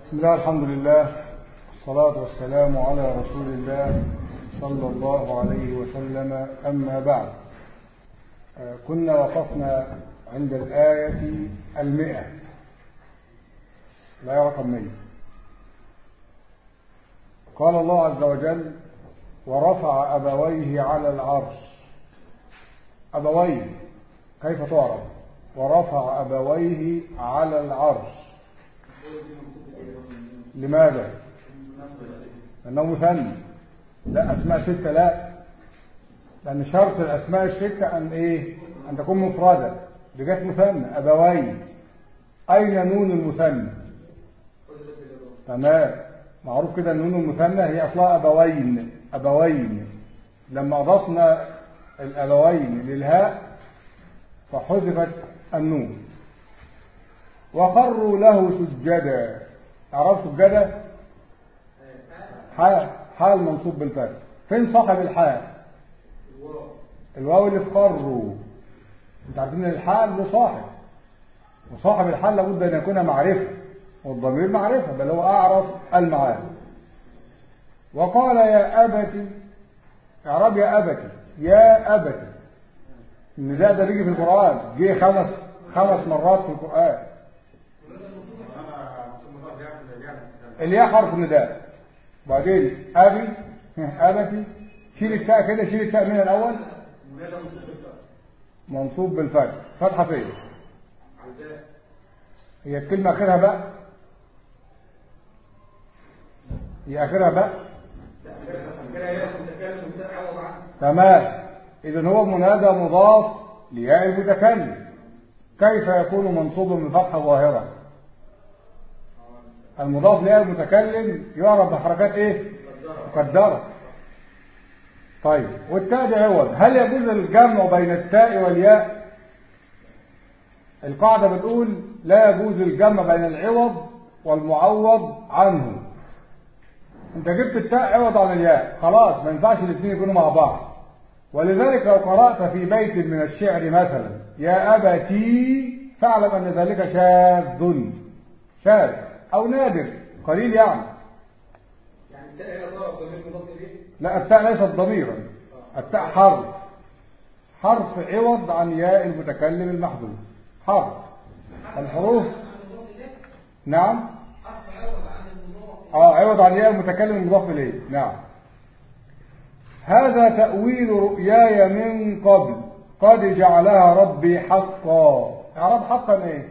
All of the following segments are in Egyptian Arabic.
بسم الله الحمد لله والصلاة والسلام على رسول الله صلى الله عليه وسلم أما بعد كنا وقفنا عند الآية المئة الآية رقم مئة قال الله عز وجل ورفع أبويه على العرش أبويه كيف تعرف ورفع أبويه على العرش لماذا لأنه مثنى لا أسماء ستة لا لأن شرط الأسماء الستة أن إيه أن تكون مفردة دي جت مثنى أبوين أين نون المثنى تمام معروف كده النون المثنى هي أصلها أبوين أبوين لما أضفنا الأبوين للهاء فحذفت النون وخروا له سجدا اعرف سجدا حال حال منصوب بالفتح فين صاحب الحال الواو اللي في خروا انت عارفين ان الحال له صاحب وصاحب الحال لابد ان يكون معرفه والضمير معرفه بل هو اعرف المعاني وقال يا ابت اعراب يا ابت يا ابت النداء ده بيجي في القران جه خمس خمس مرات في القران الياء حرف نداء وبعدين ابي ابتي شيل التاء كده شيل التاء من الاول منصوب بالفتح فتحه فين هي الكلمه اخرها بقى هي اخرها بقى تمام اذا هو منادى مضاف لياء المتكلم كيف يكون منصوبا بفتحه ظاهره المضاف لياء المتكلم يعرف بحركات ايه مقدره طيب والتاء ده عوض هل يجوز الجمع بين التاء والياء القاعده بتقول لا يجوز الجمع بين العوض والمعوض عنه انت جبت التاء عوض عن الياء خلاص ما ينفعش الاثنين يكونوا مع بعض ولذلك لو قرات في بيت من الشعر مثلا يا ابتي فاعلم ان ذلك شاذ شاذ او نادر قليل يعني يعني التاء هنا ضرب ضمير مضاف اليه لا التاء ليست ضميرا التاء حرف حرف عوض عن ياء المتكلم المحذوف حرف الحروف نعم اه عوض عن ياء المتكلم المضاف اليه نعم هذا تأويل رؤياي من قبل قد جعلها ربي حقا اعراب حقا ايه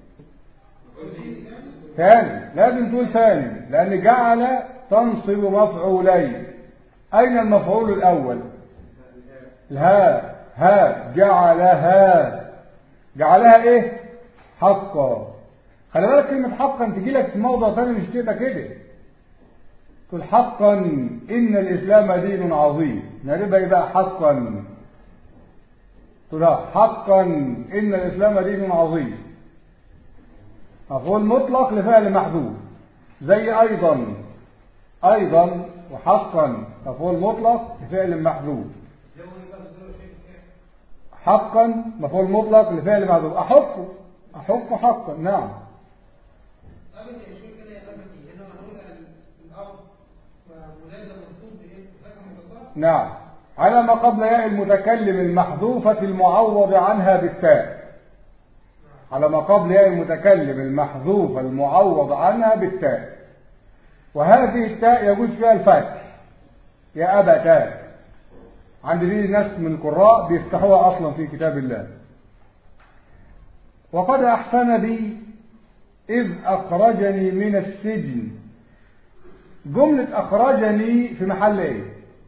ثاني لازم تقول ثاني لأن جعل تنصب مفعولين أين المفعول الأول الها ها جعلها جعلها إيه حقا خلي بالك كلمة حقا تجي لك في موضع ثاني مش تبقى كده تقول حقا إن الإسلام دين عظيم نربها يبقى حقا تقول حقا إن الإسلام دين عظيم مفعول مطلق لفعل محذوف زي ايضا ايضا وحقا مفعول مطلق لفعل محذوف حقا مفعول مطلق لفعل محذوف احق احق حقا نعم نعم على ما قبل ياء المتكلم المحذوفة المعوض عنها بالتاء على ما قبل ياء المتكلم المحذوفة المعوض عنها بالتاء وهذه التاء يجوز فيها الفتح يا أبتاه عند دي ناس من القراء بيفتحوها أصلا في كتاب الله وقد أحسن بي إذ أخرجني من السجن جملة أخرجني في محل إيه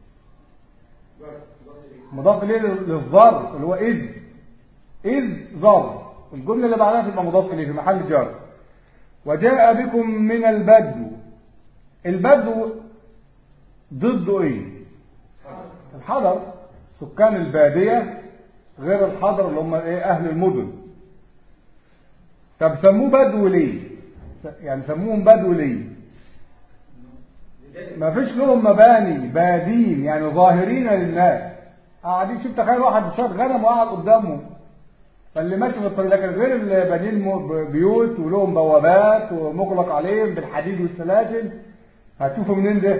مضاف إليه للظرف اللي هو إذ إذ ظرف الجملة اللي بعدها تبقى مضاف إليه في محل جر وجاء بكم من البدو البدو ضده ايه الحضر سكان البادية غير الحضر اللي هم ايه اهل المدن طب سموه بدو ليه يعني سموهم بدو ليه ما فيش لهم مباني بادين يعني ظاهرين للناس قاعدين شوف تخيل واحد بشويه غنم وقعد قدامه فاللي ماشي في الطريق لكن غير اللي بانيين م- بيوت ولهم بوابات ومغلق عليهم بالحديد والسلاسل هتشوفوا منين ده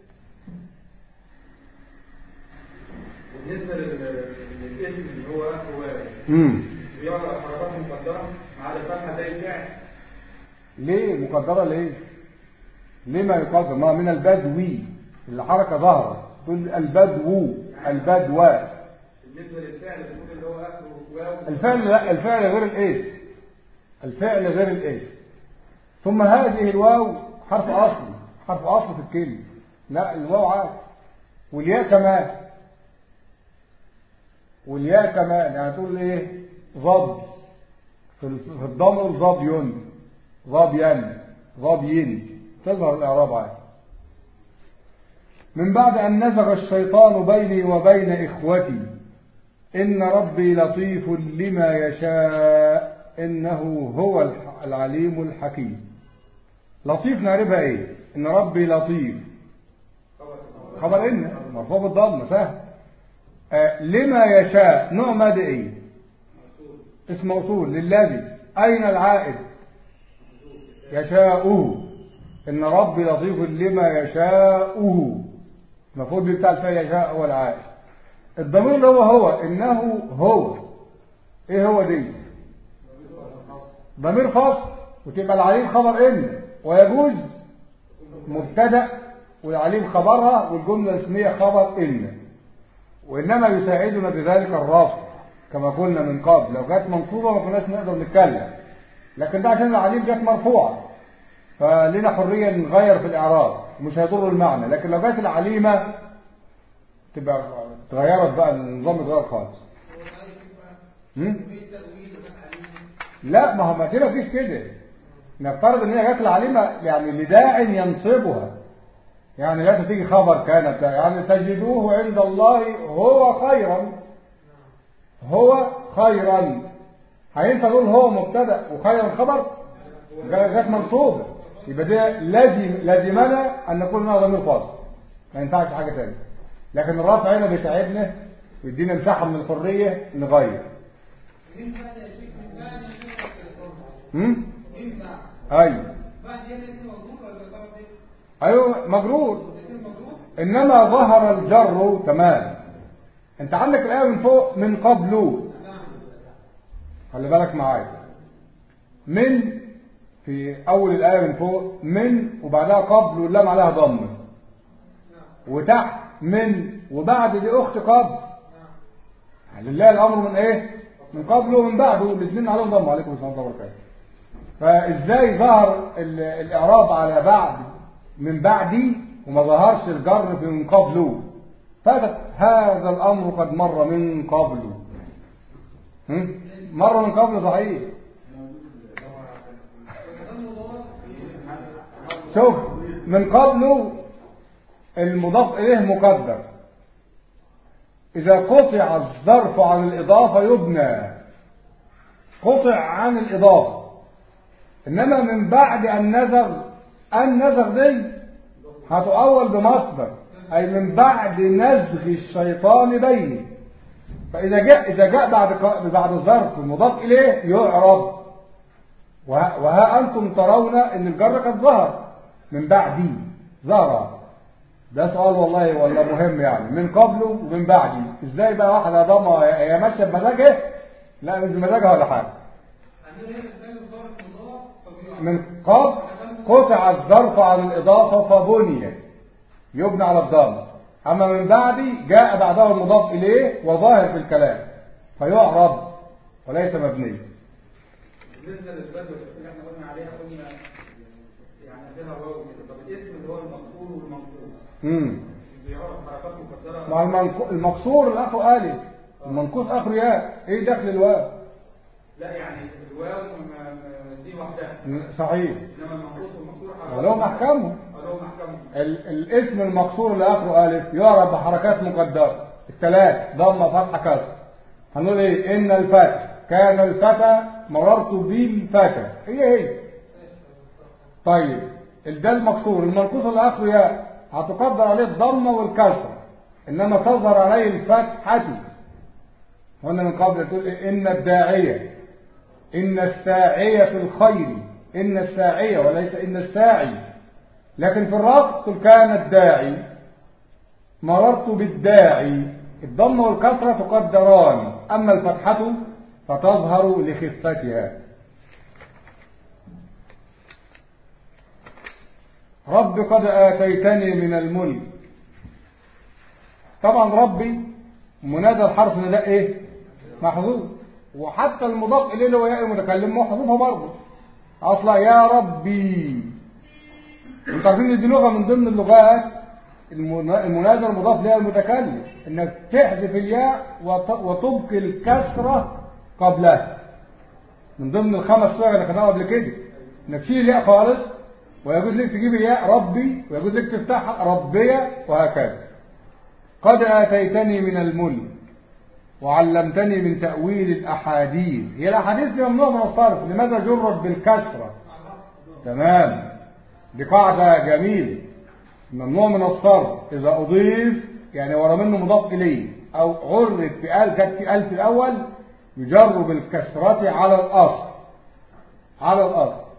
بالنسبة لل- للاسم اللي هو هو امم بيعرف حركات مقدرة مع الفتحة زي الفعل ليه مقدرة ليه ليه ما يقدر ما من البدوي اللي حركة ظهرت تقول البدو البدوى بالنسبة للفعل بنقول اللي هو اخره واو الفعل لا الفعل غير الاس الفعل غير الاس ثم هذه الواو حرف اصلي حرف اصل في الكلمه لا الواو عاد والياء كمان والياء كمان يعني تقول ايه ظب في ال- في الضمر ظبي ظبيا ظبين تظهر الاعراب عادي من بعد ان نزغ الشيطان بيني وبين اخوتي إن ربي لطيف لما يشاء إنه هو الح- العليم الحكيم لطيف نعرفها إيه إن ربي لطيف خبر إن مرفوع بالضم سهل آه لما يشاء نوع ماذا إيه اسم موصول للذي أين العائد يشاؤه إن ربي لطيف لما يشاؤه المفروض به بتاع الفعل يشاء هو العائد الضمير اللي هو هو انه هو ايه هو دي ضمير فصل وتبقى العليم خبر ان ويجوز مبتدا والعليم خبرها والجمله الاسميه خبر ان وانما يساعدنا بذلك الرفع كما قلنا من قبل لو جت منصوبه ما كناش نقدر نتكلم لكن ده عشان العليم جت مرفوعه فلنا حريه نغير في الاعراب مش هيضر المعنى لكن لو جت العليمه تبقى اتغيرت بقى النظام اتغير خالص هم؟ لا ما هو ما كده مفيش كده نفترض ان هي جت العليمه يعني لداع ينصبها يعني لا تيجي خبر كانت يعني تجدوه عند الله هو خيرا هو خيرا هينفع نقول هو مبتدا وخيرا خبر جت منصوبه يبقى ده لازم لازمنا ان نقول انها ضمير فاصل ما ينفعش حاجه ثانيه لكن الرفع هنا بيساعدنا يدينا مساحه من الحريه نغير امم ايوه ايوه مجرور انما ظهر الجر تمام انت عندك الايه من فوق من قبله خلي بالك معايا من في اول الايه من فوق من وبعدها قبل واللام عليها ضمه وتحت من وبعد دي اخت قبل لله الامر من ايه من قبل ومن بعده الاثنين عليهم ضم عليكم السلام ورحمه الله وبركاته فازاي ظهر ال- الاعراب على بعد من بعدي وما ظهرش الجر في من قبله فاتت هذا الامر قد مر من قبله هم؟ مر من قبل صحيح شوف من قبله المضاف إليه مقدر إذا قطع الظرف عن الإضافة يبنى قطع عن الإضافة إنما من بعد أن نزغ أن نزغ دي هتؤول بمصدر أي من بعد نزغ الشيطان بيني فإذا جاء إذا جاء بعد ق- بعد الظرف المضاف إليه يعرب وها, وها أنتم ترون إن الجر قد ظهر من بعدي ظهر ده سؤال والله والله مهم يعني من قبله ومن بعدي ازاي بقى واحده ضمه هي ماشيه بمزاجها لا مش بمزاجها ولا حاجه من قبل قطع الظرف عن الاضافه فبني يبنى على الضم اما من بعدي جاء بعده المضاف اليه وظاهر في الكلام فيعرب وليس مبني بالنسبة للبدو اللي احنا قلنا عليها قلنا يعني فيها واو كده طب الاسم اللي هو المقصور والمنقوص امم بيعرف حركات مقدرة مع المنقو- المقصور الاخر الف المنقوص اخر ياء ايه دخل الواو لا يعني الواو ما- ما- دي وحدها صحيح انما المنقوص والمقصور حركات ولهم احكامهم لهم احكامهم ال- الاسم المقصور اللي اخره الف يعرف بحركات مقدره الثلاث ضمه فتحه كسر هنقول ايه ان الفتى كان الفتى مررت بالفتى هي هي طيب ال- ده المقصور المنقوص اللي اخره ياء هتقدر عليه الضمه والكسره انما تظهر عليه الفتحه قلنا من قبل تقول إيه؟ إن الداعية إن الساعية في الخير إن الساعية وليس إن الساعي لكن في الرفض قل كان الداعي مررت بالداعي الضم والكسرة تقدران أما الفتحة فتظهر لخفتها رب قد آتيتني من الملك طبعا ربي منادى الحرف نداء ايه محذوف وحتى المضاف اليه اللي هو ياء المتكلم محذوفه برضه اصلا يا ربي انتوا عارفين ان دي لغه من ضمن اللغات المنادى المضاف لها المتكلم انك تحذف الياء وتبقي الكسره قبلها من ضمن الخمس صيغ اللي خدناها قبل كده انك تشيل الياء خالص ويجوز لك تجيب الياء ربي ويجوز لك تفتحها ربية وهكذا قد آتيتني من الملك وعلمتني من تأويل الأحاديث هي الأحاديث دي ممنوع من الصرف لماذا جرت بالكسرة تمام دي قاعدة جميلة ممنوع من الصرف إذا أضيف يعني ورا منه مضاف إليه أو عرف بأل كانت في ألف الأول يجر بالكسرة على الأصل على الأصل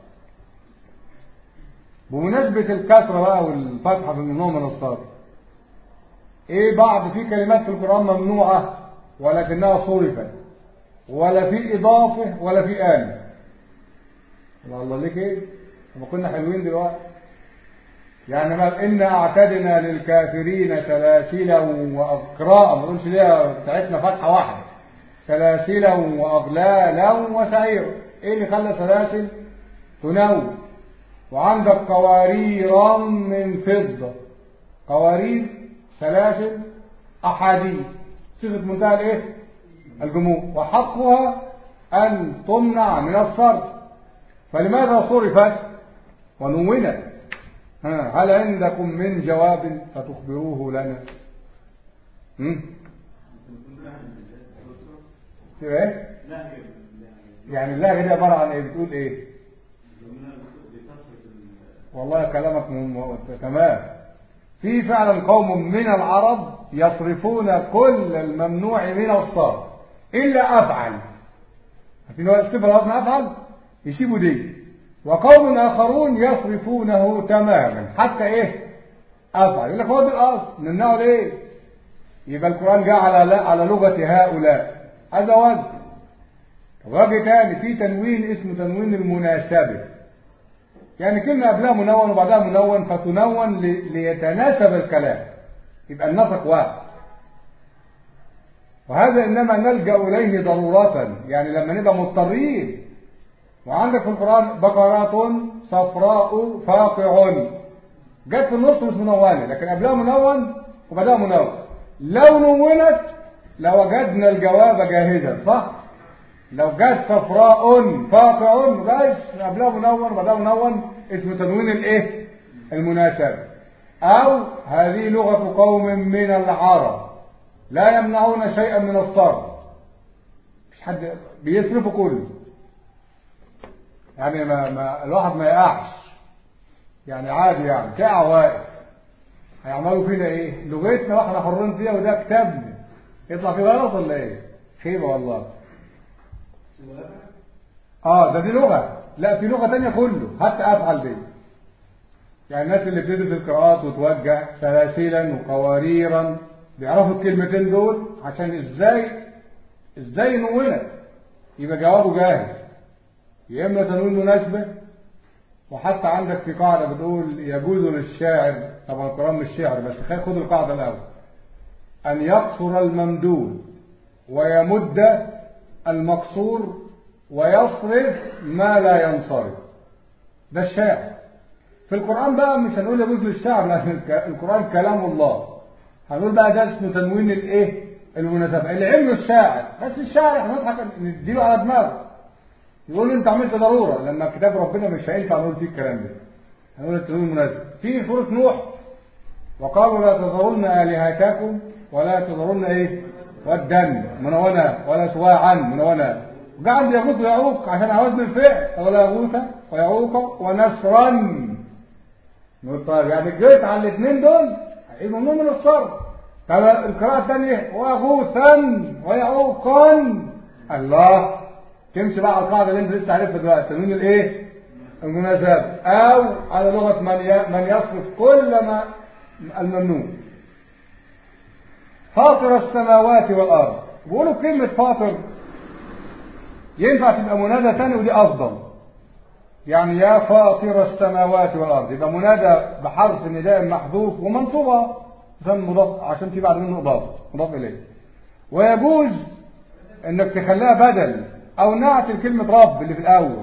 بمناسبة الكسرة بقى والفتحة في الممنوع من الصرف ايه بعض في كلمات في القرآن ممنوعة ولكنها صرفت ولا في إضافة ولا في آل الله الله ليك ايه لما كنا حلوين دلوقتي يعني ما إن أعتدنا للكافرين سلاسلا وأقراء ما تقولش ليها بتاعتنا فتحة واحدة سلاسلا وأغلالا وسعيرا إيه اللي خلى سلاسل تنوم وعندك قواريرا من فضة قوارير سلاسل أحاديث صيغة منتهى الإيه؟ الجموع وحقها أن تمنع من الصرف فلماذا صرفت ونونت هل عندكم من جواب فتخبروه لنا ايه يعني اللهجه دي عباره عن ايه بتقول ايه والله كلامك م... تمام في فعلا قوم من العرب يصرفون كل الممنوع من الصرف الا افعل في صفه لازم افعل يسيبوا دي وقوم اخرون يصرفونه تماما حتى ايه افعل يقول لك هو ده الاصل نمنعه ليه يبقى القران جاء على على لغه هؤلاء هذا وجه وجه تاني في تنوين اسمه تنوين المناسبه يعني كلمة قبلها منون وبعدها منون فتنون ليتناسب الكلام يبقى النسق واحد وهذا إنما نلجأ إليه ضرورة يعني لما نبقى مضطرين وعندك في القرآن بقرات صفراء فاقع جت في النص مش منونة لكن قبلها منون وبعدها منون لو نونت لوجدنا الجواب جاهزا صح؟ لو جت صفراء فاقع بس قبلها منون وبعدها منون اسمه تنوين الايه المناسبة او هذه لغة قوم من العرب لا يمنعون شيئا من الصرف مش حد بيصرفوا كله يعني ما, ما الواحد ما يقعش يعني عادي يعني ساعة واقف هيعملوا فينا ايه لغتنا واحنا حرين فيها وده كتابنا يطلع فيه غلط ولا ايه خيبة والله اه ده دي لغة لا في لغة تانية كله حتى افعل دي يعني الناس اللي بتدرس القراءات وتوجه سلاسلا وقواريرا بيعرفوا الكلمتين دول عشان ازاي ازاي نونت يبقى جوابه جاهز يا اما تنوين مناسبة وحتى عندك في قاعدة بتقول يجوز للشاعر طبعا القرآن مش شعر بس خد القاعدة الأول أن يقصر الممدود ويمد المقصور ويصرف ما لا ينصرف ده الشاعر في القرآن بقى مش هنقول يجوز للشعر لأن القرآن كلام الله هنقول بقى ده اسمه تنوين الايه المناسبة العلم الشاعر بس الشاعر احنا نضحك نديله على دماغه يقول انت عملت ضرورة لما كتاب ربنا مش هينفع نقول فيه الكلام ده هنقول التنوين المناسب في سورة نوح وقالوا لا تذرن آلهتكم ولا تذرن ايه والدم منونة ولا سواعا منونة وجاء عندي يغوث ويعوق عشان عاوزن الفعل ولا يغوث ويعوق ونسرا نقول طيب يعني جيت على الاثنين دول هيبقى ممنوع من الصرف طب القراءة الثانية وغوثا ويعوقا الله تمشي بقى على القاعدة اللي انت لسه عارفها دلوقتي تنوين الايه؟ المناسبة او على لغة من من يصرف كل ما الممنوع فاطر السماوات والارض بيقولوا كلمة فاطر ينفع تبقى منادى ثاني ودي افضل يعني يا فاطر السماوات والارض يبقى منادى بحرف نداء محذوف ومنصوبه عشان مضاف عشان في بعد منه اضافه مضاف اليه ويجوز انك تخليها بدل او نعت كلمه رب اللي في الاول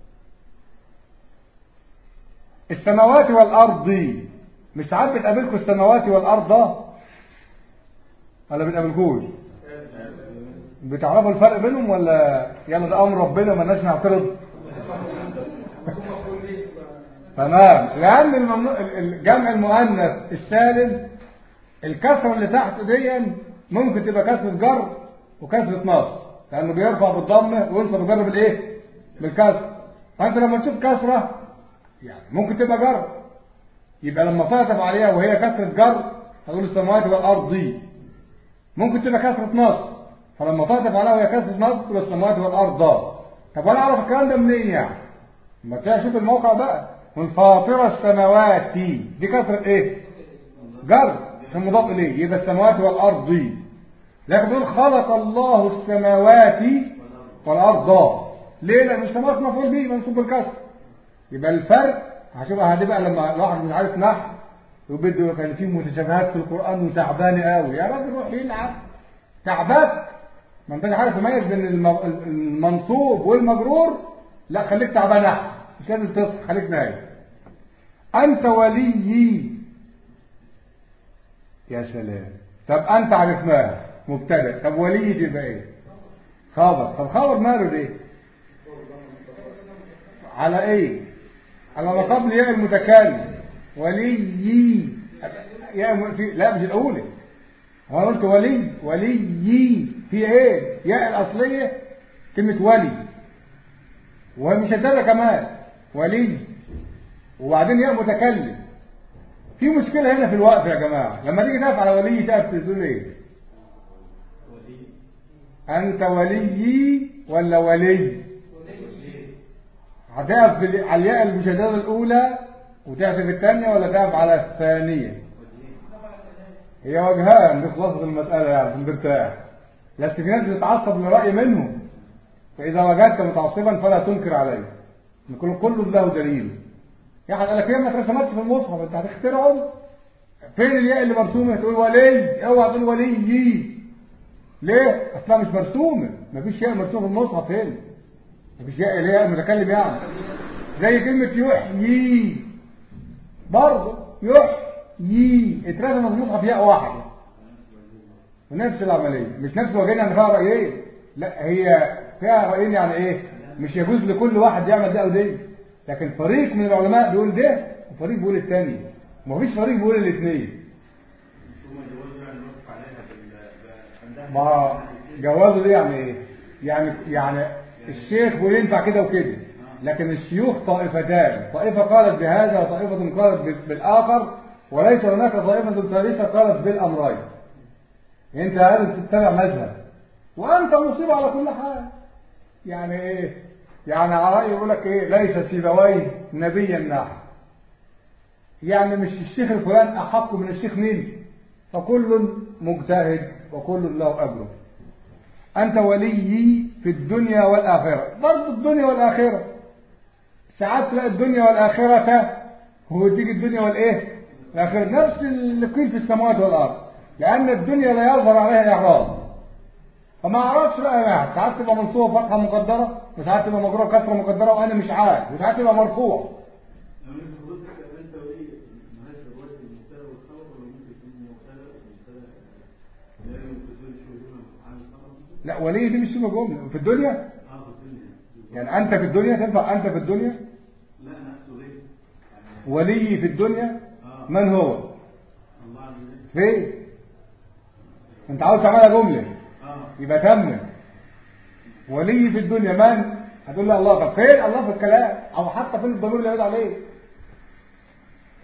السماوات والارض دي مش ساعات بتقابلكم السماوات والارض ده ولا بتقابلكوش بتعرفوا الفرق بينهم ولا يلا ده امر ربنا مالناش نعترض تمام لان الممنوع الجمع المؤنث السالم الكسره اللي تحت دي ممكن تبقى كسره جر وكسره نصب لانه بيرفع بالضمه وينصب الجر بالايه بالكسر فانت لما تشوف كسره يعني ممكن تبقى جر يبقى لما تعطف عليها وهي كسره جر هتقول السماوات والارض دي ممكن تبقى كسره نصب فلما تعطف عليها وهي كسره نصب تقول السماوات والارض ده طب وانا اعرف الكلام ده منين يعني ما تيجي اشوف الموقع بقى من فاطر السماوات دي كسره ايه جر عشان مضاف اليه يبقى السماوات والارض دي لكن بيقول خلق الله السماوات والارض ليه لان السماوات مفعول به منصوب بالكسر يبقى الفرق هشوفها هتبقى لما الواحد مش عارف نحو وبده كان في متشابهات في القران وتعبان قوي يا راجل روح يلعب تعبان ما انتش عارف تميز بين المنصوب والمجرور لا خليك تعبان احسن مش لازم تصحى خليك نايم انت وليي يا سلام طب انت عرفناها مبتدا طب ولي تبقى ايه خبر طب خبر ماله ده على ايه على ما قبل ياء المتكلم ولي ياء في لا مش الاولى هو قلت ولي ولي في ايه ياء الاصليه كلمه ولي ومشدده كمان ولي وبعدين ياء متكلم في مشكله هنا في الوقف يا جماعه لما تيجي تقف على ولي تقف تقول ايه انت ولي ولا ولي هتقف على الياء المشدده الاولى وتقف الثانيه ولا تقف على الثانيه هي وجهان دي خلاصه المساله يعني عشان ترتاح لست في ناس بتتعصب لراي منهم فاذا وجدت متعصبا فلا تنكر عليه نقول كل له دليل يا حد قال لك هي ما اترسمتش في المصحف انت هتخترعهم فين الياء اللي مرسومه تقول ولي اوعى تقول ولي ليه اصلا مش مرسومه مفيش ياء مرسومه في المصحف هنا مفيش ياء اللي هي المتكلم يعني زي كلمه يحيي برضه يحيي اترسم في المصحف ياء واحده ونفس العمليه مش نفس وجهنا ان فيها رايين لا هي فيها رايين يعني ايه مش يجوز لكل واحد يعمل ده او دي لكن فريق من العلماء بيقول ده وفريق بيقول الثاني ومفيش فريق بيقول الاثنين ما جوازه دي يعني ايه يعني يعني الشيخ بينفع كده وكده لكن الشيوخ طائفتان طائفه قالت بهذا وطائفه قالت بالاخر وليس هناك طائفه ثالثه قالت بالامرين انت لازم تتبع مذهب وانت مصيب على كل حال يعني ايه يعني على رأي يقول لك ايه ليس سيبويه نبيا نحو يعني مش الشيخ الفلان احق من الشيخ مين فكل مجتهد وكل له اجره انت ولي في الدنيا والاخره برضه الدنيا والاخره ساعات تلاقي الدنيا والاخره هو تيجي الدنيا والايه الاخره نفس اللي قيل في السماوات والارض لان الدنيا لا يظهر عليها اعراب فما اعرفش بقى واحد ساعات تبقى منصوبه فتحه مقدره وساعات تبقى مجروره كسره مقدره وانا مش عارف وساعات تبقى مرفوع لا ولي دي مش شبه جمله في الدنيا يعني انت في الدنيا تنفع انت في الدنيا لا نفسه غير ولي في الدنيا من هو الله عز وجل فين انت عاوز تعملها جمله اه يبقى تمم ولي في الدنيا من هتقول لي الله طب فين الله في الكلام او حتى فين الضمير اللي يعود عليه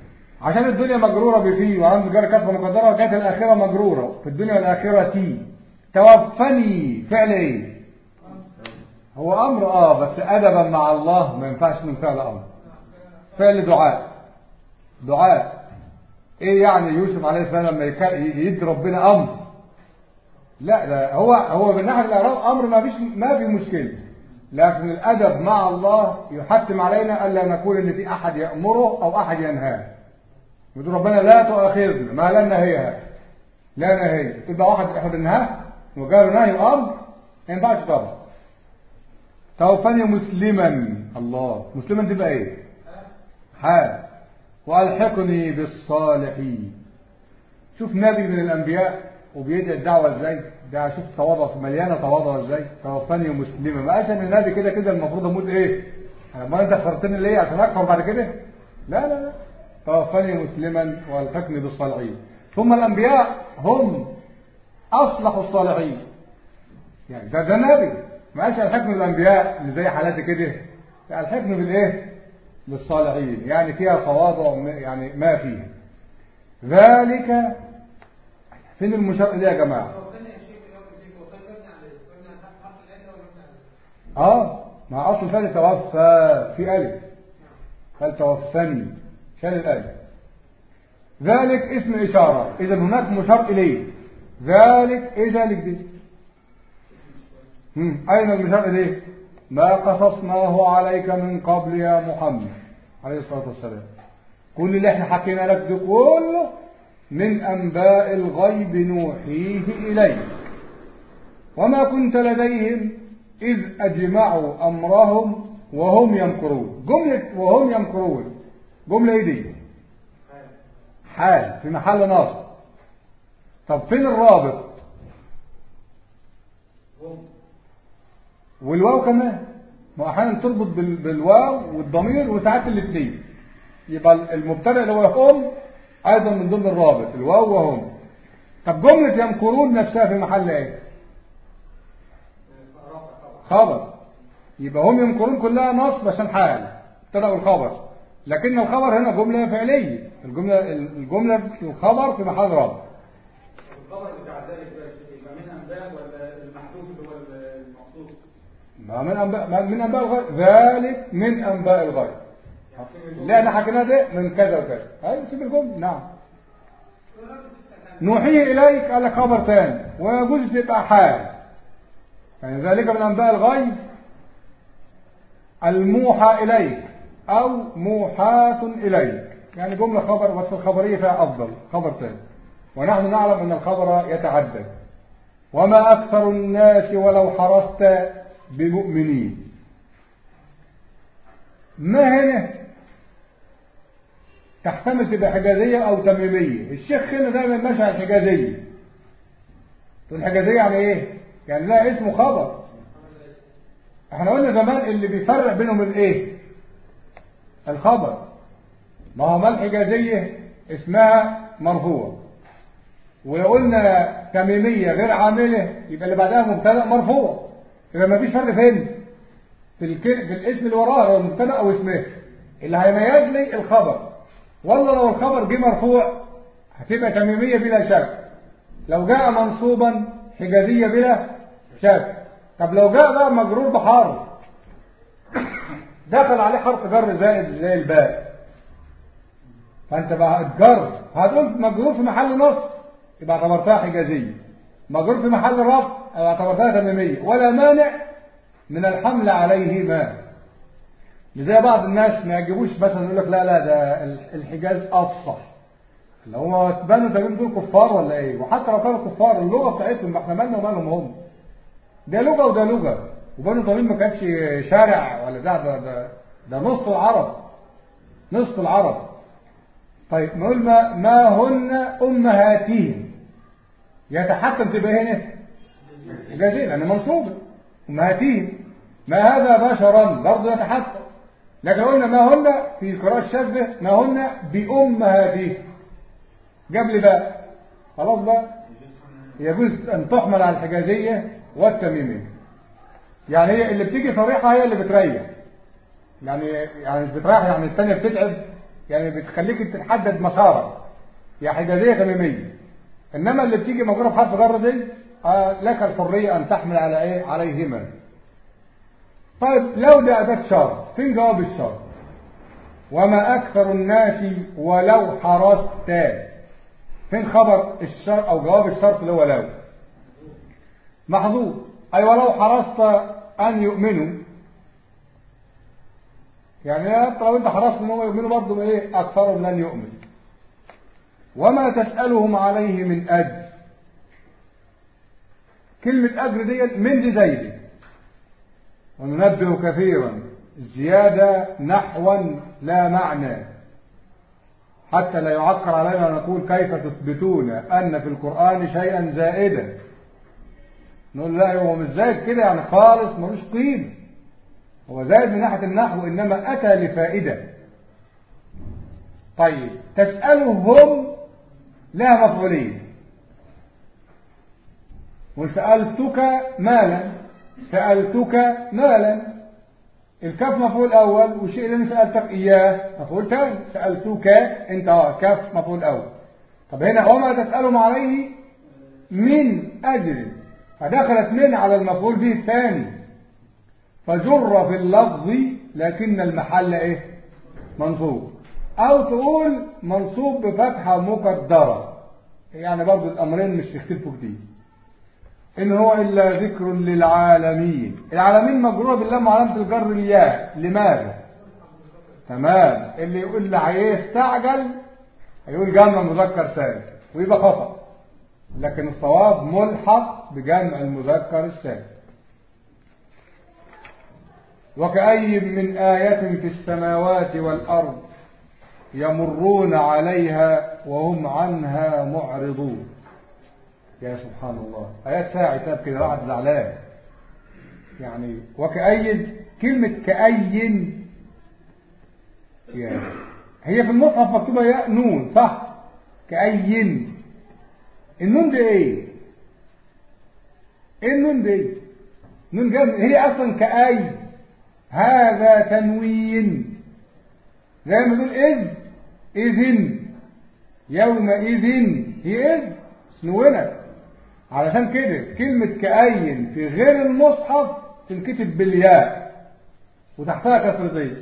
عشان الدنيا مجرورة بفيه وعنده جار كسرة مقدرة وكانت الآخرة مجرورة في الدنيا والآخرة تي توفني فعل ايه هو أمر اه بس أدبا مع الله ما ينفعش من فعل أمر فعل دعاء دعاء ايه يعني يوسف عليه السلام لما يك- يدي ربنا أمر لا لا هو هو من ناحية الإعراب أمر ما فيش ما في مشكلة لكن الأدب مع الله يحتم علينا ألا نقول إن في أحد يأمره أو أحد ينهاه يقول ربنا لا تؤاخذنا ما لن نهيها لا نهي تبقى واحد احد النهاه وقالوا نهي امر ما ينفعش طبعا توفني مسلما الله مسلما تبقى ايه حال والحقني بالصالحين شوف نبي من الانبياء وبيدعي الدعوه ازاي ده شوف تواضع مليانه تواضع ازاي توفني مسلما ما قالش ان النبي كده كده المفروض اموت ايه امال انت اخترتني ليه عشان اكفر بعد كده لا لا لا توفني مسلما والحقني بالصالحين ثم الانبياء هم اصلح الصالحين يعني ده ده نبي ما قالش الحكم بالانبياء اللي زي حالاتي كده لا الحكم بالايه بالصالحين يعني فيها تواضع م- يعني ما فيها ذلك فين المشار اليه يا جماعه توفينا يا شيخ اليوم الدين وصلنا مبني عليه قلنا حرف حرف العله ولا مبني عليه اه مع اصل فعل توفى في الف قال توفني شال الالف ذلك اسم اشاره اذا هناك مشار اليه ذلك ايه ذلك دي هم. اين المشار اليه ما قصصناه عليك من قبل يا محمد عليه الصلاه والسلام كل اللي احنا حكينا لك ده كله من انباء الغيب نوحيه اليك وما كنت لديهم إذ أجمعوا أمرهم وهم يمكرون جملة وهم يمكرون جملة إيه دي حال في محل نصب طب فين الرابط والواو كمان ما احيانا تربط بال- بالواو والضمير وساعات الاثنين يبقى المبتدا اللي هو هم ايضا من ضمن الرابط الواو وهم طب جمله يمكرون نفسها في محل ايه خبر يبقى هم يمكرون كلها نصب عشان حال ابتدأوا الخبر لكن الخبر هنا جملة فعلية الجملة الجملة الخبر في محل رابط الخبر بتاع ذلك بقى يا شيخ يبقى من انباء ولا المحذوف اللي هو المقصود ما من أنباء ما من أنباء الغيب ذلك من أنباء الغيب لا احنا حكينا ده من كذا وكذا ايوه سيب الجملة نعم نوحيه إليك قال لك خبر تاني ويجوز تبقى حال يعني ذلك من أنباء الغيب الموحى إليك أو موحاة إليك يعني جملة خبر بس الخبرية فيها أفضل خبر تاني ونحن نعلم أن الخبر يتعدد وما أكثر الناس ولو حرصت بمؤمنين ما هنا تحتمل تبقى حجازية أو تميمية الشيخ هنا دايما ماشي على الحجازية تقول الحجازية يعني إيه؟ يعني لا اسمه خبر احنا قلنا زمان اللي بيفرق بينهم الايه الخبر ما هو ما الحجازية اسمها مرفوع ولو قلنا تميمية غير عاملة يبقى اللي بعدها مبتدا مرفوع يبقى ما فيش فرق فين في, الكل... في الاسم اللي وراه هو المبتدا او اسمه اللي هيميز لي الخبر والله لو الخبر جه مرفوع هتبقى تميمية بلا شك لو جاء منصوبا حجازية بلا شك طب لو جاء بقى مجرور بحرف دخل عليه حرف جر زائد زي الباء فانت بقى الجر هتقول مجرور في محل نصب يبقى اعتبرتها حجازيه مجرور في محل رفع يبقى اعتبرتها تميميه ولا مانع من الحمل عليه ما زي بعض الناس ما يجيبوش مثلا يقول لك لا لا ده الحجاز افصح اللي هو تبانوا تجيب دول كفار ولا ايه وحتى لو كانوا كفار اللغه بتاعتهم احنا مالنا ومالهم هم ده لغة وده لغة وبنو تميم ما كانش شارع ولا ده ده ده, ده نصف العرب نصف العرب طيب نقول ما, ما هن أمهاتهم يتحكم تبقى هنا جزيل لأن منصوبة أمهاتهم ما هذا بشرا برضه يتحكم لكن قلنا ما هن في قراءة الشاذة ما هن بأمهاتهم جاب لي بقى خلاص بقى يجوز أن تحمل على الحجازية والتميمية يعني هي اللي بتيجي صريحة هي اللي بتريح يعني يعني مش بتريح يعني الثانية بتتعب يعني بتخليك تحدد مسارك يا حجازية تميمية إنما اللي بتيجي موجودة في حرف جر دي آه لك الحرية أن تحمل على إيه عليهما طيب لو دي أداة شرط فين جواب الشرط وما أكثر الناس ولو حرصت فين خبر الشرط أو جواب الشرط اللي هو لو محظوظ أي ولو حرصت أن يؤمنوا يعني لو أنت حرصت أنهم يؤمنوا برضه إيه أكثرهم لن يؤمن وما تسألهم عليه من أجر كلمة أجر دي من دي زيد وننبه كثيرا الزيادة نحوا لا معنى حتى لا يعكر علينا نقول كيف تثبتون أن في القرآن شيئا زائدا نقول لا هو مش زائد كده يعني خالص ملوش قيمة هو زائد من ناحية النحو إنما أتى لفائدة طيب تسألهم لها مفعولين وسألتك مالا سألتك مالا الكاف مفعول أول والشيء اللي أنا سألتك إياه مفعول ثاني سألتك أنت اه كاف مفعول أول طب هنا وما تسألهم عليه من أجل فدخلت من على المفعول به الثاني فجر في اللفظ لكن المحل إيه منصوب أو تقول منصوب بفتحة مقدرة يعني برضو الأمرين مش يختلفوا كتير إن هو إلا ذكر للعالمين العالمين مجرورة باللام وعلامة الجر الياء لماذا تمام اللي يقول لي هيستعجل هيقول جمع مذكر سالم ويبقى خطأ لكن الصواب ملحق بجمع المذكر السالم وكأي من آية في السماوات والأرض يمرون عليها وهم عنها معرضون يا سبحان الله آيات فيها عتاب كده واحد زعلان يعني وكأي كلمة كأي يعني هي في المصحف مكتوبة ياء نون صح كأي النون دي ايه ايه النون دي نون جاب هي اصلا كأي هذا تنوين زي ما نقول اذ اذن يومئذ هي اذ سنونت علشان كده كلمة كأين في غير المصحف تنكتب بالياء وتحتها كسرتين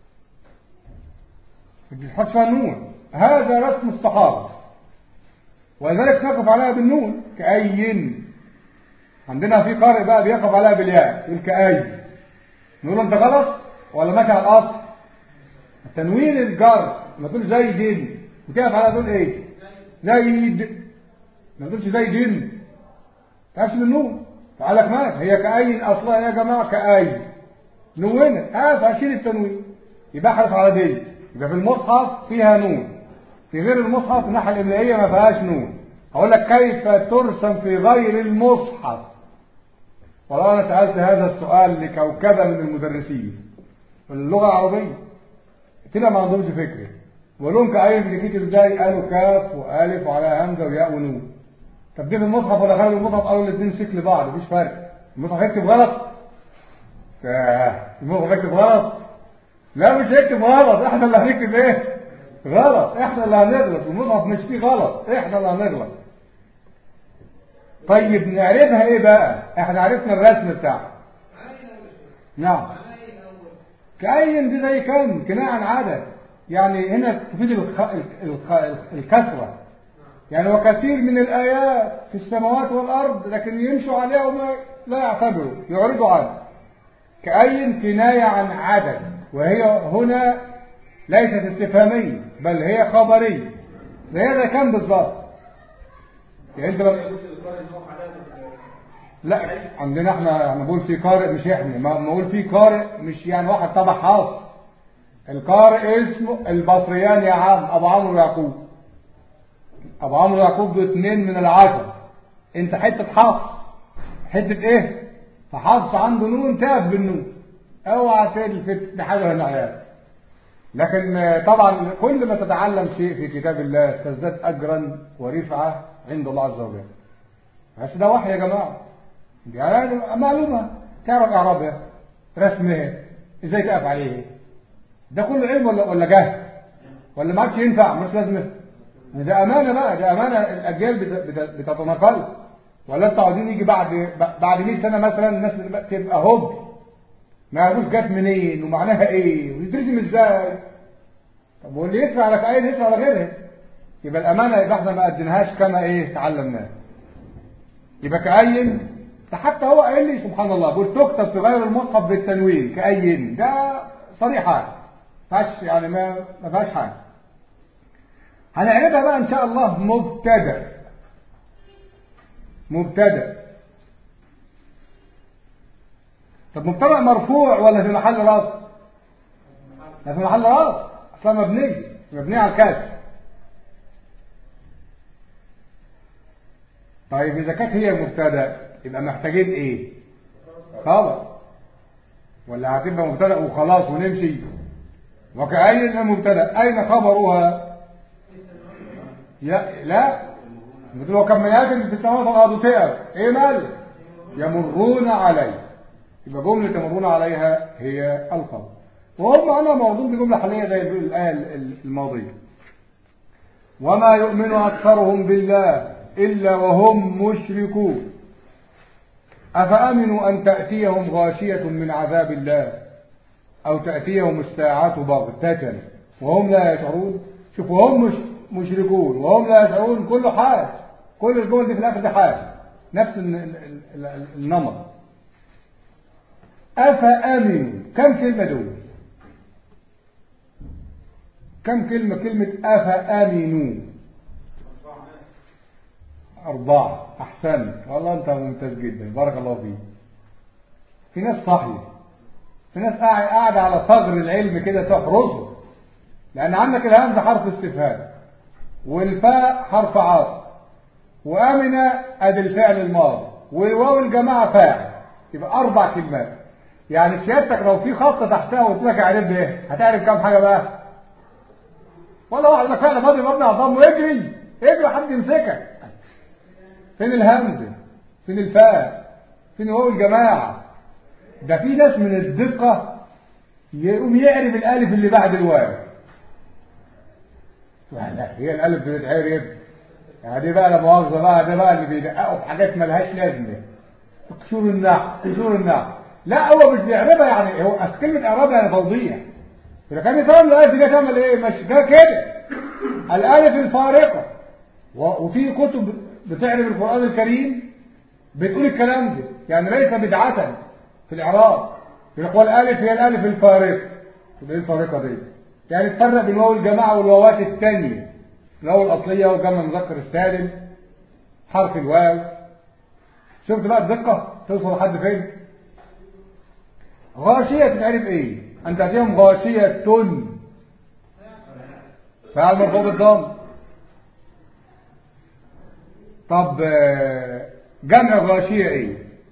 تحط فيها نون هذا رسم الصحابة ولذلك نقف عليها بالنون كأين عندنا في قارئ بقى بيقف عليها بالياء يقول كأي نقول انت غلط ولا ماشي على الاصل تنوين الجر ما تقول زيد وتقف عليها تقول ايه زيد ما تقولش زيد تعرفش بالنون فقال لك ماشي هي كأي اصلها يا جماعه كأي نونت اه فاشيل التنوين يبقى احرص على دي يبقى في المصحف فيها نون في غير المصحف الناحيه الاملائيه ما فيهاش نون اقول لك كيف ترسم في غير المصحف والله انا سالت هذا السؤال لكوكبه من المدرسين في اللغه العربيه كده ما عندهمش فكره بقول لهم كأي بتتكتب ازاي قالوا كاف والف وعلى همزه وياء ونون طب دي في المصحف ولا خارج المصحف قالوا الاثنين شكل بعض مفيش فرق المصحف يكتب غلط المصحف يكتب غلط لا مش هيكتب غلط احنا اللي هنكتب ايه غلط احنا اللي هنغلط المصحف مش فيه غلط احنا اللي هنغلط طيب نعرفها ايه بقى احنا عرفنا الرسم بتاعها نعم كأين دي زي كم كناية عن عدد يعني هنا تفيد الخ... الخ... الكثرة يعني وكثير من الآيات في السماوات والأرض لكن يمشوا عليها وما لا يعتبروا يعرضوا عنها كأي كناية عن عدد وهي هنا ليست استفهامية بل هي خبرية زي هذا كم بالظبط يعني انت بقى لا عندنا احنا احنا بقول في قارئ مش احنا ما بنقول في قارئ مش يعني واحد طبع حافظ القارئ اسمه البصريان يا عم ابو عمرو يعقوب ابو عمرو يعقوب ده اثنين من العشر انت حته حافظ حته ايه فحافظ عنده نون تاف بالنون اوعى تلفت بحاجه من العيال لكن طبعا كل ما تتعلم شيء في كتاب الله تزداد اجرا ورفعه عند الله عز وجل بس ده وحي يا جماعه يعني معلومه تعرف اعرابها رسمها ازاي تقف عليه ده كله علم ولا ولا جهل ولا ما عادش ينفع مش لازمه ده امانه بقى ده امانه الاجيال بت- بت- بتتناقل ولا انتوا عاوزين يجي بعد بعد 100 سنه مثلا الناس تبقى هوب ما يعرفوش جت منين ومعناها ايه ويترجم ازاي طب واللي يسمع على كأين يسمع على غيرها يبقى الامانه يبقى احنا ما اديناهاش كما ايه تعلمناها يبقى كأين ده حتى هو قال لي سبحان الله بقول تكتب في غير المصحف بالتنوين كأين ده صريحة ما فيهاش يعني ما ما فيهاش حاجة هنعرفها بقى ان شاء الله مبتدأ مبتدأ طب مبتدأ مرفوع ولا في محل رفع؟ ده في محل رفع اصلا مبني مبني على الكسر طيب اذا كانت هي مبتدأ يبقى محتاجين ايه؟ خبر ولا هتبقى مبتدأ وخلاص ونمشي وكأين مبتدأ أين خبرها؟ لا لا مثل وكميات في السماوات والأرض تقر إيه مال؟ يمرون عليه يبقى جملة يمرون عليها هي الخبر وهم أنا موضوع بجملة حالية زي الآية الماضية وما يؤمن أكثرهم بالله إلا وهم مشركون أفأمنوا أن تأتيهم غاشية من عذاب الله أو تأتيهم الساعة بغتة وهم لا يشعرون شوف وهم مش مشركون وهم لا يشعرون كله حال كل الجمل دي في الآخر دي حال نفس ال- ال- ال- النمط أفأمنوا كم كلمة دول كم كلمة كلمة أفأمنوا أربعة أحسن والله أنت ممتاز جدا بارك الله فيك في ناس صاحية في ناس قاعد- قاعدة على ثغر العلم كده تحرسه لأن عندك الهمزة حرف استفهام والفاء حرف عاطف وآمن أدي الفعل الماضي والواو الجماعة فاعل يبقى أربع كلمات يعني سيادتك لو في خط تحتها وقلت لك اعرف ايه هتعرف كام حاجة بقى ولا واحد لك فعل ماضي مبني على الضم اجري اجري حد يمسكك فين الهمزة فين الفاء فين واو الجماعة ده في ناس من الدقة يقوم يعرف الالف اللي بعد الواو لا هي الالف بتتعرف يعني دي بقى لا مؤاخذة بقى ده بقى اللي بيدققوا في حاجات ملهاش لازمة قشور النحو قشور النحو لا هو مش بيعرفها يعني هو اصل كلمة اعراب يعني توضيح إذا كان يفهم الآية دي تعمل إيه؟ مش ده كده الآية الفارقة و- وفي كتب بتعرف القرآن الكريم بتقول الكلام ده يعني ليس بدعة في الإعراب يقول الألف هي الألف الفارقة تبقى إيه الفارقة دي؟ يعني تفرق بين واو الجماعة والواوات الثانية الواو الأصلية وجمع المذكر السالم حرف الواو شفت بقى الدقة توصل لحد فين؟ غاشية تتعرف ايه ان تأتيهم غاشية فعل مرفوع بالضم طب آه، جمع غاشية ايه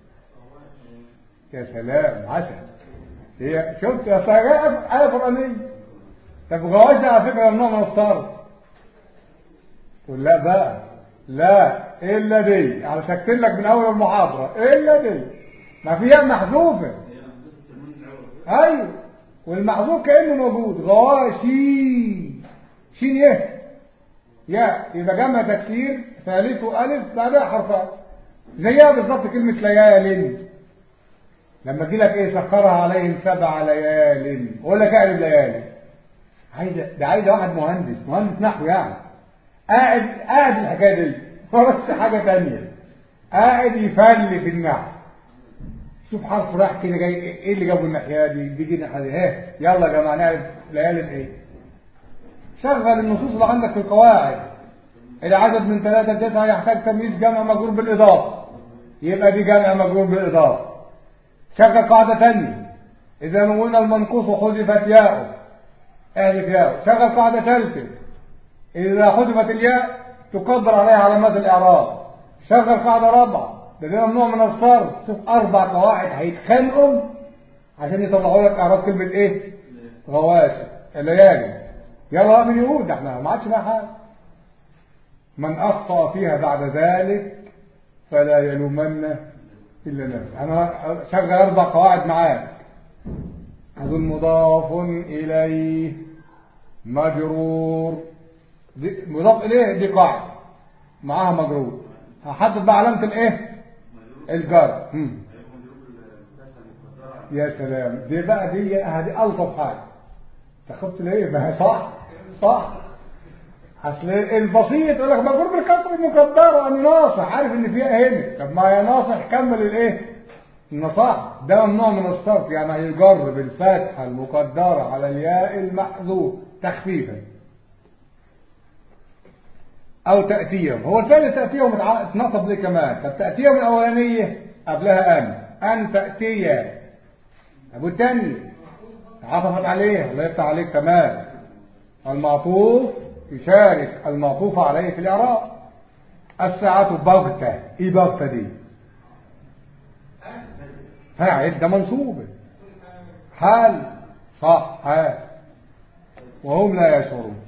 يا سلام عسل هي شفت يا صغير آية قرآنية طب غواش ده على فكرة ممنوع من الصرف تقول لا بقى لا الا دي على شكل لك من اول المحاضرة الا دي ما فيها محذوفة هي همزة التنوين الأول ايوه والمحذوف كانه موجود غاشي شين يه يا يبقى جمع تكسير ثالثه الف بعدها حرفان زيها بالظبط كلمه ليال لما تجي لك ايه سخرها عليهم سبع ليال اقول لك اعرف ليالي عايزه ده عايزه واحد مهندس مهندس نحو يعني قاعد قاعد الحكايه دي ما بس حاجه ثانيه قاعد يفل في النحو شوف حرف راح كده جاي ايه اللي جابه الناحيه دي بيجي الناحيه دي ها يلا يا جماعه نعرف ليالي ايه شغل النصوص اللي عندك في القواعد العدد من ثلاثة لتسعة يحتاج تمييز جمع مجرور بالإضافة يبقى دي جمع مجرور بالإضافة شغل قاعدة ثانية إذا نون المنقوص حذفت ياءه احذف ياءه شغل قاعدة ثالثة إذا حذفت الياء تقدر عليها علامات الإعراب شغل قاعدة رابعة ده ده ممنوع من الصرف شوف أربع قواعد هيتخانقوا عشان يطلعوا لك إعراب كلمة إيه؟ غواشي الليالي يلا بقى من يقول ده احنا ما عادش بقى حاجة من أخطأ فيها بعد ذلك فلا يلومن إلا نفسه أنا شغل أربع قواعد معاك أظن مضاف إليه مجرور دي مضاف اليه دي قاعده معاها مجرور هحدد بقى علامه الايه الجر هم. يا سلام دي بقى دي هذه الطف حاجه تاخدت ليه ما هي صح صح اصل البسيط يقول لك مجرور بالكسر المقدره انا ناصح عارف ان فيها هنا طب ما يا ناصح كمل الايه النصاح ده ممنوع من الصرف يعني هيجر بالفتحه المقدره على الياء المحذوف تخفيفا او تاتيهم هو الفعل تاتيهم اتع- اتنصب ليه كمان طب تاتيهم الاولانيه قبلها ان ان تاتي ابو الثاني عطفت عليه الله يفتح عليك تمام المعطوف يشارك المعطوف عليه في الإعراب الساعة بغتة إيه بغتة دي فاعل ده منصوب حال صح حال وهم لا يشعرون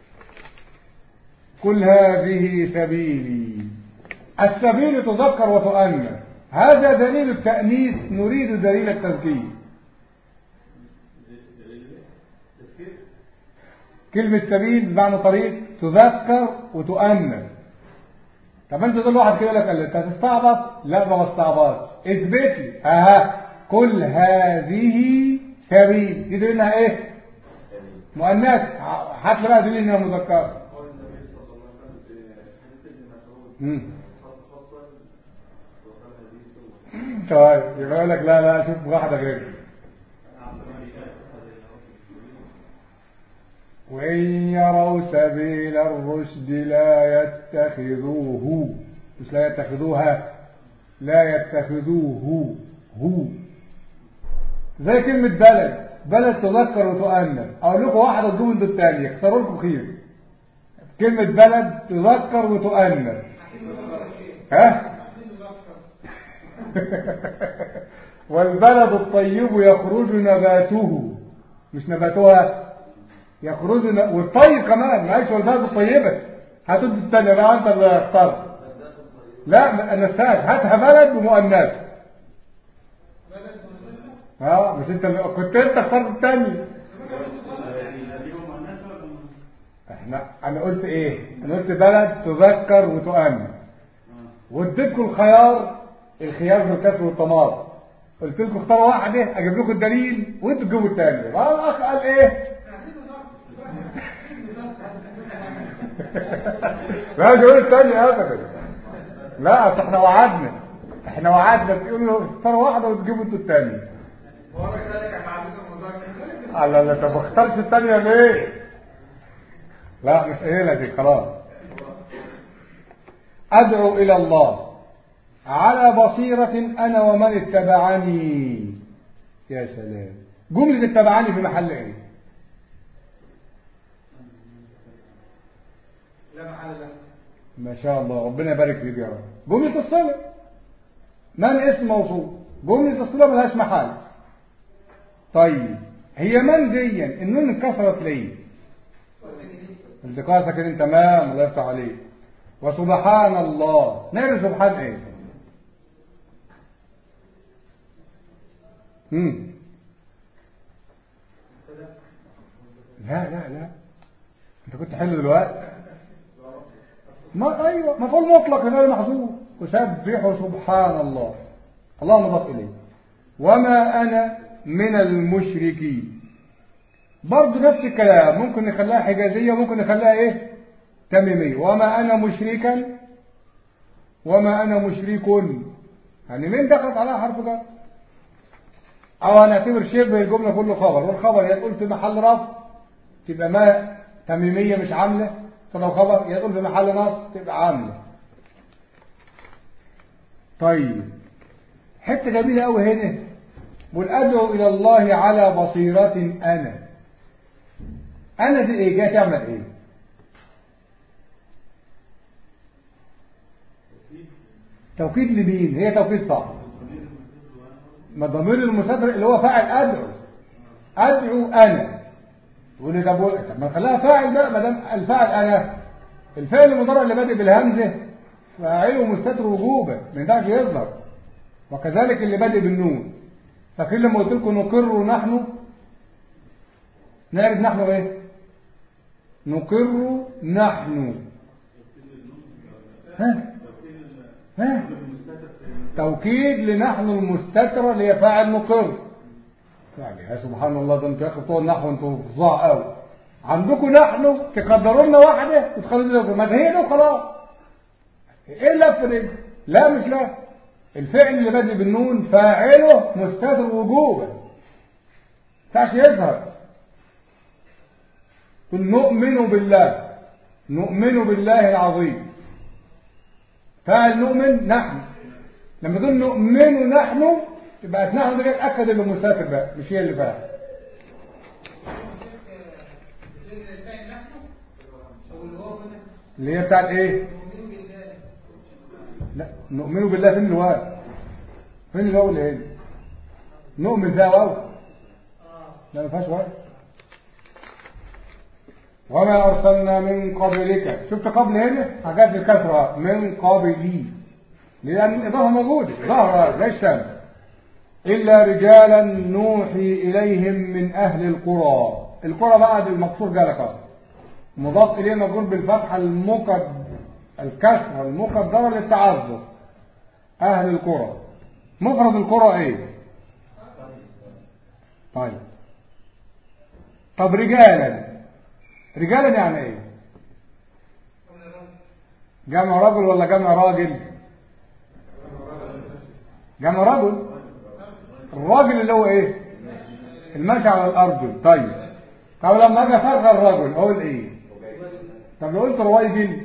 كل هذه سبيلي السبيل تذكر وتؤنث هذا دليل التأنيث نريد دليل التذكير كلمة سبيل بمعنى طريق تذكر وتؤنث طب انت تقول واحد كده لك قال لي انت هتستعبط لا ما بستعبطش اثبت لي اها كل هذه سبيل دي دليلها ايه مؤنث هات لي بقى دليل انها مذكره قول النبي صلى الله عليه وسلم في حديث ابن مسعود مم. خط خطا وقال هذه سوى طيب يبقى يقول لك لا لا شوف واحده غير وإن يروا سبيل الرشد لا يتخذوه مش لا يتخذوها لا يتخذوه هو زي كلمة بلد بلد تذكر وتؤنث أقول لكم واحدة تجوم انتوا التانية اختاروا لكم خير كلمة بلد تذكر وتؤنث ها والبلد الطيب يخرج نباته مش نباتها يخرج ن... والطيب كمان معلش والبلد الطيبة هتدي الثانية بقى انت اللي اخترت لا ما نساش هاتها بلد ومؤنث اه مش انت اللي كنت انت اخترت الثانية احنا انا قلت ايه انا قلت بلد تذكر وتؤنث واديتكم الخيار الخيار بالكسر والطماط قلت لكم اختاروا واحده اجيب لكم الدليل وانتوا تجيبوا الثانيه بقى الاخ قال ايه لا جيبوا الثانيه ابدا لا اصل احنا وعدنا احنا وعدنا تقولوا اختاروا واحده وتجيبوا انتوا الثانيه هو الراجل ده كان معدود المذاكره الله لا طب ما اختارش الثانيه ليه لا مش قايلها دي خلاص ادعو الى الله على بصيرة أنا ومن اتبعني يا سلام جملة اتبعني في محل ايه لا محل له ما شاء الله ربنا يبارك فيك يا رب جملة الصلة من اسم موصول جملة الصلة ملهاش محل طيب هي من دي النون انكسرت ليه التقاء ساكنين تمام الله يفتح عليك وسبحان الله نعرف سبحان ايه مم. لا لا لا انت كنت حلو دلوقتي ما ايوه مفعول مطلق غير محذوف وسبحوا سبحان الله الله مضاف اليه وما انا من المشركين برضه نفس الكلام ممكن نخليها حجازيه ممكن نخليها ايه تميميه وما انا مشركا وما انا مشرك يعني مين دخلت عليها حرف جر او هنعتبر شبه الجمله كله خبر والخبر يا تقول في محل رفع تبقى ما تميميه مش عامله فلو خبر يا تقول في محل نصب تبقى عامله طيب حته جميله قوي هنا بقول ادعو الى الله على بصيره انا انا دي ايه جايه تعمل ايه توكيد لمين هي توكيد صح ما ضمير المستتر اللي هو فاعل ادعو ادعو انا يقول لي طب طب ما نخليها فاعل بقى ما دام الفاعل انا الفعل المضارع اللي بادئ بالهمزه فاعله مستتر وجوبا ما ينفعش يظهر وكذلك اللي بادئ بالنون فاكرين لما قلت لكم نقر نحن نعرف نحن ايه نقر نحن ها ها توكيد لنحن المستترة اللي هي فاعل مقر يعني يا سبحان الله ده انتوا يا اخي بتوع النحو انتوا فظاع قوي عندكم نحن تقدروا لنا واحده وتخلوا لنا ما هي ده خلاص ايه اللف دي لا مش لا الفعل اللي بادئ بالنون فاعله مستتر وجوبا ينفعش يظهر قل نؤمن بالله نؤمن بالله العظيم فاعل نؤمن نحن لما تقول نؤمن نحن يبقى نحن ده اتاكد انه مستتر بقى مش هي اللي فاعل اللي هي بتاعت ايه لا نؤمن بالله فين الواو فين الواو اللي هنا نؤمن فيها واو لا ما فيهاش واو وما ارسلنا من قبلك شفت قبل هنا حاجات بالكسره من قبلي لان الاضافه موجوده ظهر زي الشمس الا رجالا نوحي اليهم من اهل القرى القرى بعد المقصور جالك اهو مضاف اليه مجرور بالفتحه المقد الكسره المقدره للتعذر اهل القرى مفرد القرى ايه طيب طب رجالا رجالا يعني ايه جمع رجل ولا جمع راجل جمع رجل الراجل اللي هو ايه الماشي على الارض طيب طب لما اجي اصغر الرجل اقول ايه طب لو قلت روايجل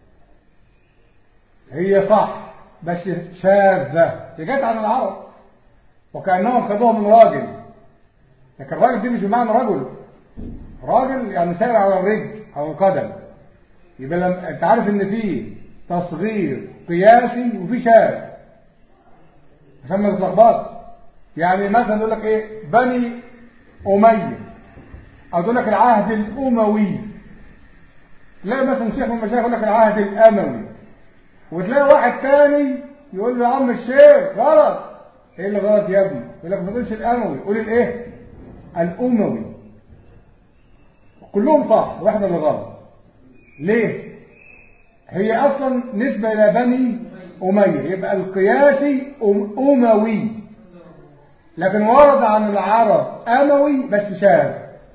هي صح بس شاذة هي جت عن العرب وكأنهم خدوها من راجل لكن الراجل دي مش بمعنى رجل راجل يعني سائر على الرجل او القدم يبقى لما انت عارف ان في تصغير قياسي وفي شاذ عشان ما تتلخبطش يعني مثلا يقول لك ايه بني اميه او يقول لك العهد الاموي تلاقي مثلا شيخ من المشايخ يقول لك العهد الاموي وتلاقي واحد تاني يقول له يا عم الشيخ غلط ايه اللي غلط يا ابني يقول لك ما تقولش الاموي قول الايه الاموي كلهم صح واحده اللي غلط ليه هي اصلا نسبه الى بني اميه يبقى القياسي اموي لكن ورد عن العرب اموي بس شاذ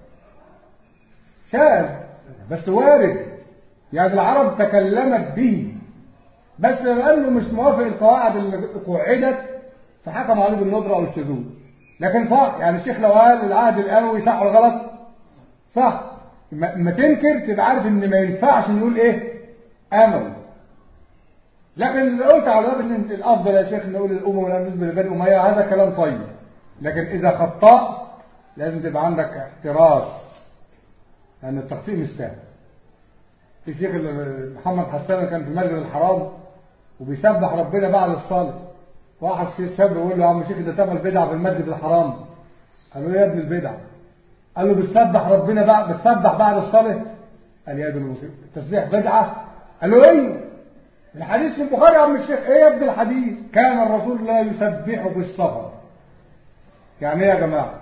شاذ بس وارد يعني العرب تكلمت به بس لانه مش موافق القواعد اللي قعدت فحكم عليه بالندره او الشذوذ لكن صح يعني الشيخ لو قال العهد الاموي صح ولا غلط صح ما تنكر تبقى عارف ان ما ينفعش نقول ايه اموي لكن لو قلت على ان الافضل يا شيخ نقول الامه ولا بالنسبه لبني اميه هذا كلام طيب لكن اذا خطأت لازم تبقى عندك احتراس لان التخطيء مش سهل في شيخ محمد حسان كان في المسجد الحرام وبيسبح ربنا بعد الصلاه واحد شاب يقول له يا عم شيخ ده تعمل بدعه في المسجد الحرام قال له يا ابن البدع قال له بتسبح ربنا بعد بتسبح بعد الصلاه قال يا ابن المصيبه التسبيح بدعه قال له ايوه الحديث في البخاري يا عم الشيخ ايه يا ابن الحديث كان الرسول لا يسبح في السفر يعني ايه يا جماعه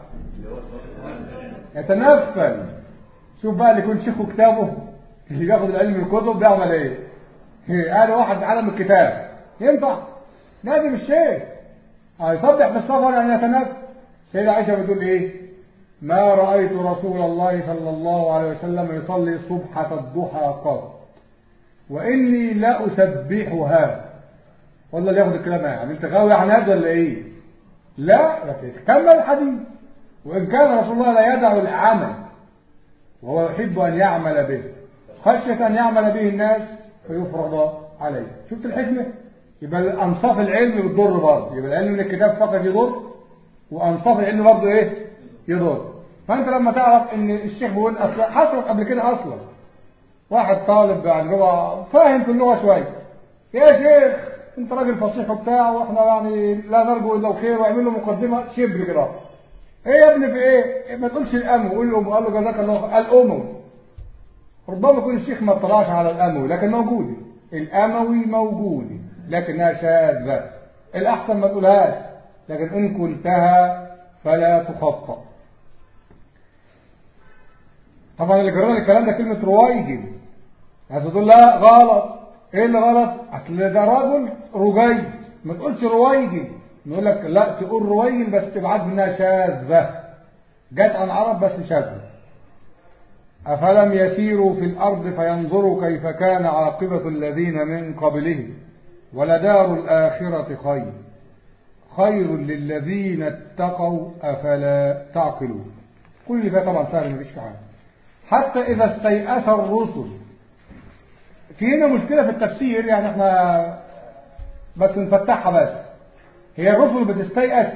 يتنفل شوف بقى اللي يكون شيخه كتابه اللي بياخد العلم من الكتب بيعمل ايه قال واحد علم الكتاب ينفع لازم الشيخ يصبح بالسفر يعني يتنفل سيدة عائشة بتقول ايه ما رأيت رسول الله صلى الله عليه وسلم يصلي صبحة الضحى قط وإني لا أسبحها والله اللي ياخد الكلام يعني انت غاوي عناد ولا ايه لا كمل الحديث وإن كان رسول الله لا يدع العمل وهو يحب أن يعمل به خشية أن يعمل به الناس فيفرض عليه شفت الحكمة يبقى أنصاف العلم بتضر برضه يبقى العلم من الكتاب فقط يضر وأنصاف العلم برضه إيه يضر فأنت لما تعرف إن الشيخ بيقول أصلا حصلت قبل كده أصلا واحد طالب يعني هو فاهم في اللغة شوية يا شيخ انت راجل فصيح وبتاع واحنا يعني لا نرجو الا الخير واعمل له مقدمه شبر كده ايه يا ابني في ايه ما تقولش الامو قول له قال له جزاك الله الامو ربما يكون الشيخ ما اطلعش على الاموي لكن موجود الاموي موجود لكنها شاذه الاحسن ما تقولهاش لكن ان قلتها فلا تخطأ طبعا اللي جرى الكلام ده كلمة رويجل عايز تقول لا غلط ايه اللي غلط اصل ده رجل رجيج ما تقولش رويجل نقول لك لا تقول رويجل بس تبعد منها شاذة جت عن عرب بس شاذة أفلم يسيروا في الأرض فينظروا كيف كان عاقبة الذين من قبلهم ولدار الآخرة خير خير للذين اتقوا أفلا تعقلون كل اللي فيها طبعا سهل مفيش في حاجة حتى إذا استيأس الرسل في هنا مشكلة في التفسير يعني احنا بس نفتحها بس هي الرسل بتستيأس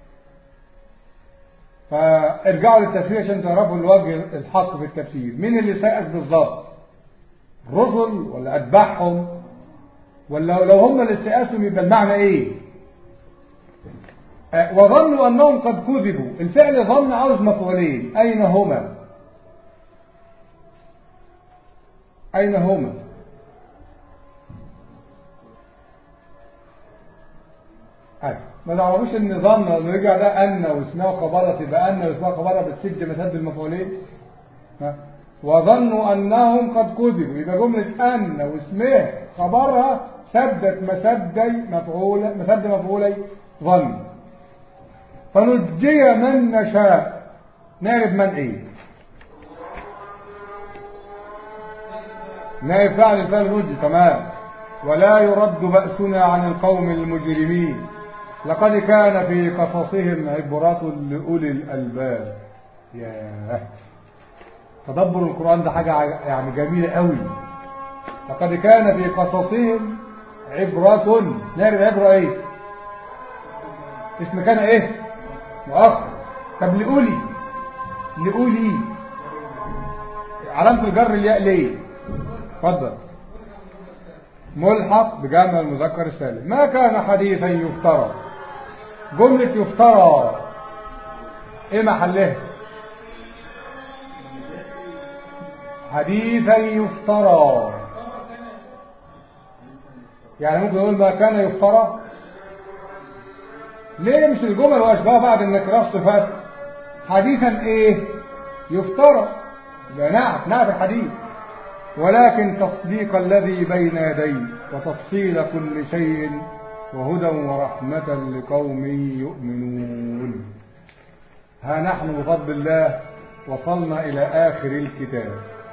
فارجعوا للتفسير عشان تعرفوا الوجه الحق في التفسير مين اللي استيأس بالظبط الرسل ولا أتباعهم ولا لو هم اللي استيأسوا يبقى المعنى ايه أه، وظنوا أنهم قد كذبوا الفعل ظن عاوز مفعولين أين هما أين هما أيوة ما تعرفوش ان ظن لما يرجع ده أن واسمها خبرة تبقى أن واسمها خبرة بتسد مسد المفعولين ها؟ وظنوا أنهم قد كذبوا يبقى جملة أن واسمها خبرها سدت مسدي مفعول مسد مفعولي ظن فنجي من نشاء نعرف من ايه نائب فعل الفعل نجي تمام ولا يرد بأسنا عن القوم المجرمين لقد كان في قصصهم عبرات لأولي الألباب ياه تدبر القرآن ده حاجة يعني جميلة قوي لقد كان في قصصهم عبرة نعرف عبرة ايه اسم كان ايه مؤخر طب لقولي لقولي علامة الجر الياء ليه اتفضل ملحق بجمع المذكر السالم ما كان حديثا يفترى جملة يفترى ايه محلها حديثا يفترى يعني ممكن نقول ما كان يفترى ليه مش الجمل واشباه بعد النكرات صفات حديثا ايه يفترى ده نعت نعت الحديث ولكن تصديق الذي بين يديه وتفصيل كل شيء وهدى ورحمة لقوم يؤمنون ها نحن بفضل الله وصلنا إلى آخر الكتاب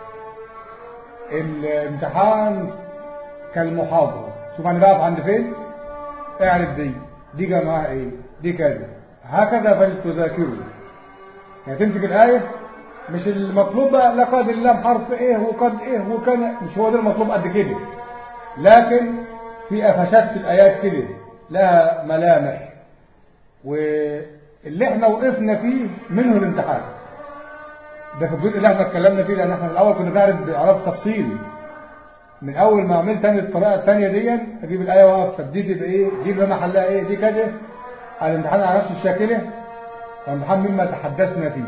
الامتحان كالمحاضرة شوف أنا بقف عند فين اعرف دي دي جماعة ايه دي كذا هكذا فلتذاكروا يعني تمسك الآية مش المطلوب بقى لقد اللام حرف ايه وقد ايه وكان مش هو ده المطلوب قد كده لكن في قفشات في الآيات كده لها ملامح واللي احنا وقفنا فيه منه الامتحان ده في الجزء اللي احنا اتكلمنا فيه لان احنا في الاول كنا بنعرف باعراب تفصيلي من اول ما عملت تاني الطريقه الثانيه دي اجيب الايه واقف طب دي تبقى ايه دي بقى محلها ايه دي كذا الامتحان على نفس الشاكله الامتحان مما تحدثنا فيه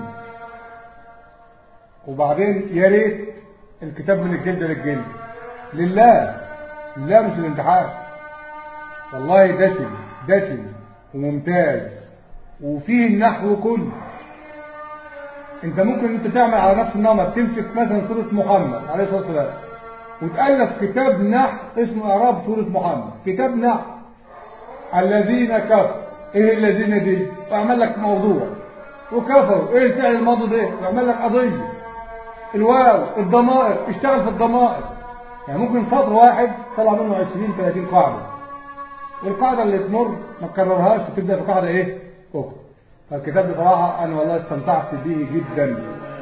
وبعدين يا ريت الكتاب من الجلد للجلد لله لله مش الامتحان والله دسم دسم وممتاز وفيه النحو كله انت ممكن انت تعمل على نفس النمط تمسك مثلا سوره محمد عليه الصلاه والسلام وتالف كتاب نحو اسمه اعراب سوره محمد كتاب نحو الذين كفروا ايه الذين دي واعمل لك موضوع وكفروا ايه الفعل الماضي ده واعمل لك قضيه الواو الضمائر اشتغل في الضمائر يعني ممكن سطر واحد طلع منه 20 30 قاعده والقاعده اللي تمر ما تكررهاش وتبدا في قاعده ايه اخرى فالكتاب بصراحه انا والله استمتعت به جدا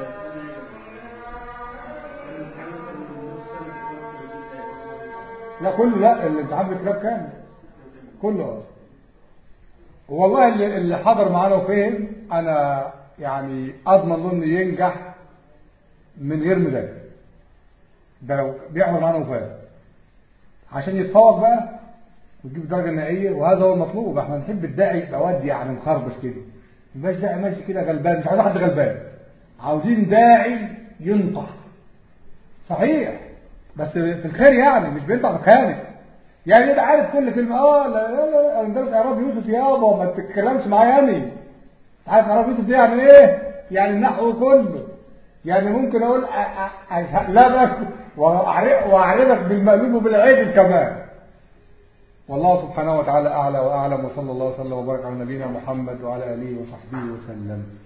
لا كله لا الامتحان بالكتاب كامل كله والله اللي, اللي حضر معانا وفهم انا يعني اضمن له انه ينجح من غير مذاكره ده لو بيحضر معانا وفاهم عشان يتفوق بقى وتجيب الدرجه النهائيه وهذا هو المطلوب احنا نحب الداعي يبقى ودي يعني مخربش كده مش داعي ماشي كده غلبان مش عايز حد غلبان عاوزين داعي ينطح صحيح بس في الخير يعني مش بينطح بخانق يعني يبقى عارف كل كلمه اه لا لا لا انا درس اعراب يوسف يابا ما تتكلمش معايا يعني عارف اعراب يوسف دي يعني ايه يعني النحو كله يعني ممكن أقول أ- أ- أشهلبك وأعر- وأعرضك بالمقلوب وبالعدل كمان والله سبحانه وتعالى أعلى وأعلم وصلى الله وسلم وبارك على نبينا محمد وعلى آله وصحبه وسلم